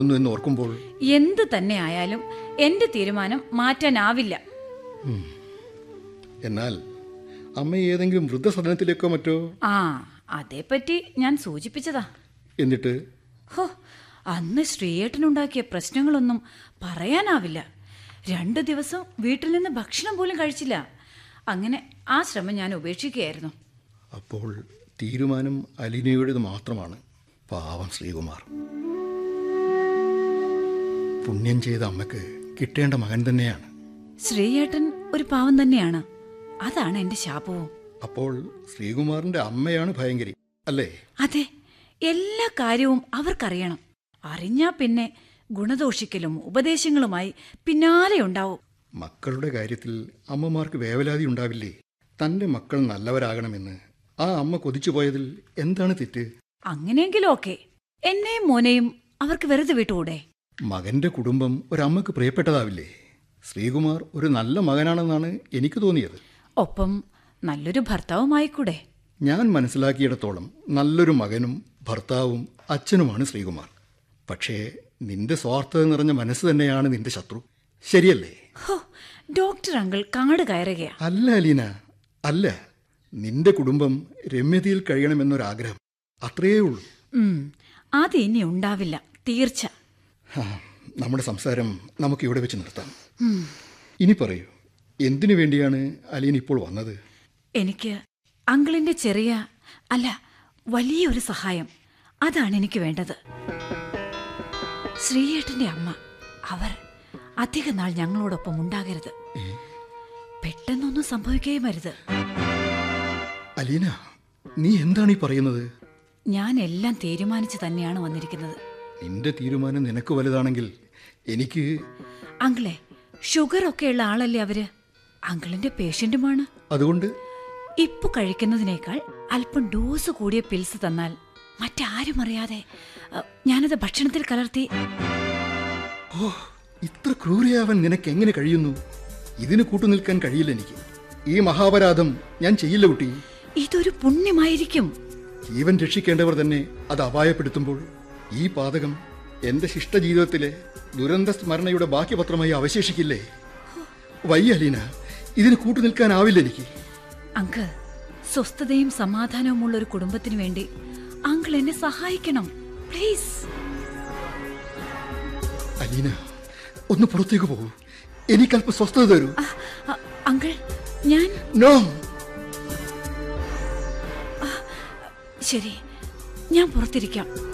ഒന്നു എന്ന് ഓർക്കുമ്പോൾ എന്ത് തന്നെ ആയാലും എന്റെ തീരുമാനം മാറ്റാനാവില്ല എന്നാൽ അമ്മ ഏതെങ്കിലും വൃദ്ധസദനത്തിലേക്കോ മറ്റോ ആ അതേപ്പറ്റി ഞാൻ സൂചിപ്പിച്ചതാ എന്നിട്ട് ഹോ അന്ന് ശ്രീയേട്ടനുണ്ടാക്കിയ പ്രശ്നങ്ങളൊന്നും പറയാനാവില്ല രണ്ടു ദിവസം വീട്ടിൽ നിന്ന് ഭക്ഷണം പോലും കഴിച്ചില്ല അങ്ങനെ ആ ശ്രമം ഞാൻ ഉപേക്ഷിക്കുകയായിരുന്നു അപ്പോൾ തീരുമാനം അലീനയുടേത് മാത്രമാണ് പാവം ശ്രീകുമാർ പുണ്യം ചെയ്ത അമ്മക്ക് കിട്ടേണ്ട മകൻ തന്നെയാണ് ശ്രീയേട്ടൻ ഒരു പാവം തന്നെയാണ് അതാണ് എന്റെ ശാപവും അപ്പോൾ ശ്രീകുമാറിന്റെ അമ്മയാണ് ഭയങ്കരി അല്ലേ അതെ എല്ലാ കാര്യവും അവർക്കറിയണം അറിഞ്ഞാ പിന്നെ ഗുണദോഷിക്കലും ഉപദേശങ്ങളുമായി പിന്നാലെ ഉണ്ടാവും മക്കളുടെ കാര്യത്തിൽ അമ്മമാർക്ക് വേവലാതി ഉണ്ടാവില്ലേ തന്റെ മക്കൾ നല്ലവരാകണമെന്ന് ആ അമ്മ കൊതിച്ചു പോയതിൽ എന്താണ് തെറ്റ് അങ്ങനെയെങ്കിലും ഓക്കെ എന്നെയും മോനെയും അവർക്ക് വെറുതെ വിട്ടുകൂടെ മകന്റെ കുടുംബം ഒരമ്മക്ക് പ്രിയപ്പെട്ടതാവില്ലേ ശ്രീകുമാർ ഒരു നല്ല മകനാണെന്നാണ് എനിക്ക് തോന്നിയത് ഒപ്പം നല്ലൊരു ഭർത്താവുമായിക്കൂടെ ഞാൻ മനസ്സിലാക്കിയിടത്തോളം നല്ലൊരു മകനും ഭർത്താവും അച്ഛനുമാണ് ശ്രീകുമാർ പക്ഷേ നിന്റെ സ്വാർത്ഥത നിറഞ്ഞ മനസ്സ് തന്നെയാണ് നിന്റെ ശത്രു ശരിയല്ലേ ഹോ ഡോക്ടർ അങ്കിൾ കാട് കയറുകയാ അല്ല അലീന അല്ല നിന്റെ കുടുംബം രമ്യതയിൽ കഴിയണമെന്നൊരാഗ്രഹം അത്രയേ ഉള്ളൂ ഉം, അത് ഇനി ഉണ്ടാവില്ല തീർച്ച ഹാ, നമ്മുടെ സംസാരം നമുക്ക് ഇവിടെ വെച്ച് നിർത്താം ഇനി പറയൂ എന്തിനു വേണ്ടിയാണ് അലീന ഇപ്പോൾ വന്നത് എനിക്ക് അങ്കിളിന്റെ ചെറിയ അല്ല വലിയൊരു സഹായം അതാണ് എനിക്ക് വേണ്ടത് ശ്രീയേട്ടന്റെ അമ്മ അവർ അധിക നാൾ ഞങ്ങളോടൊപ്പം ഉണ്ടാകരുത് പെട്ടെന്നൊന്നും സംഭവിക്കുകയും അരുത് അലീന നീ എന്താണ് ഈ പറയുന്നത് ഞാൻ എല്ലാം തീരുമാനിച്ചു തന്നെയാണ് വന്നിരിക്കുന്നത് നിന്റെ തീരുമാനം നിനക്ക് വലുതാണെങ്കിൽ എനിക്ക് അങ്കിളെ ഷുഗർ ഒക്കെയുള്ള ആളല്ലേ അവര് അങ്കിളിന്റെ പേഷ്യന്റുമാണ് അതുകൊണ്ട് ഇപ്പൊ കഴിക്കുന്നതിനേക്കാൾ അല്പം ഡോസ് കൂടിയ പിൽസ് തന്നാൽ മറ്റാരും അറിയാതെ അ, ഞാനത് ഭക്ഷണത്തിൽ കലർത്തി ഓ ഇത്ര ക്രൂരയാവാൻ നിനക്ക് എങ്ങനെ കഴിയുന്നു ഇതിന് കൂട്ടുനിൽക്കാൻ കഴിയില്ല എനിക്ക് ഈ മഹാപരാധം ഞാൻ ചെയ്യില്ല കുട്ടി ഇതൊരു പുണ്യമായിരിക്കും ജീവൻ രക്ഷിക്കേണ്ടവർ തന്നെ അത് അപായപ്പെടുത്തുമ്പോൾ ഈ പാതകം എന്റെ ശിഷ്ടജീവിതത്തിലെ ദുരന്ത സ്മരണയുടെ ബാക്കി പത്രമായി അവശേഷിക്കില്ലേ വയ്യ അലീന ഇതിന് കൂട്ടുനിൽക്കാനാവില്ല എനിക്ക് അങ്കിൾ സ്വസ്ഥതയും സമാധാനവുമുള്ള ഒരു കുടുംബത്തിന് വേണ്ടി അങ്കിൾ എന്നെ സഹായിക്കണം പ്ലീസ് അലീന ഒന്ന് പുറത്തേക്ക് പോകൂ എനിക്കല്പം സ്വസ്ഥത തരൂ അ, അ, അങ്കിൾ ഞാൻ നോ ശരി ഞാൻ പുറത്തിരിക്കാം